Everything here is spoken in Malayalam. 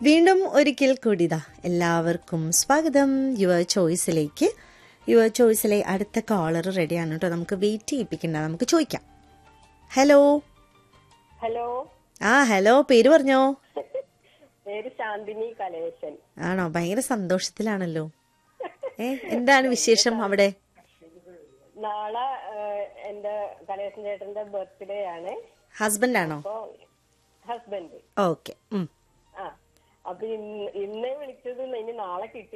വീണ്ടും ഒരിക്കൽ കൂടിതാ എല്ലാവർക്കും സ്വാഗതം യുവർ ചോയ്സിലേക്ക് യുവർ ചോയ്സിലെ അടുത്ത കോളർ റെഡിയാണ് കേട്ടോ നമുക്ക് വെയിറ്റ് ചെയ്യിപ്പിക്കണ്ട നമുക്ക് ചോദിക്കാം ഹലോ ഹലോ ആ ഹലോ പേര് പറഞ്ഞോ പേര് ശാന്തിനി കലേശൻ ആണോ ഭയങ്കര സന്തോഷത്തിലാണല്ലോ ഏ എന്താണ് വിശേഷം അവിടെ നാളെ ഏഹ്, എന്റെ കലേശൻ ചേട്ടന്റെ ബർത്ത്ഡേ ആണ് ഹസ്ബൻഡ് ആണോ അപ്പൊ ഹസ്ബൻഡ് ഓക്കെ ആ അപ്പൊ ഇന്ന് ഇന്നേ വിളിച്ചത് ഇനി നാളെ കിട്ടി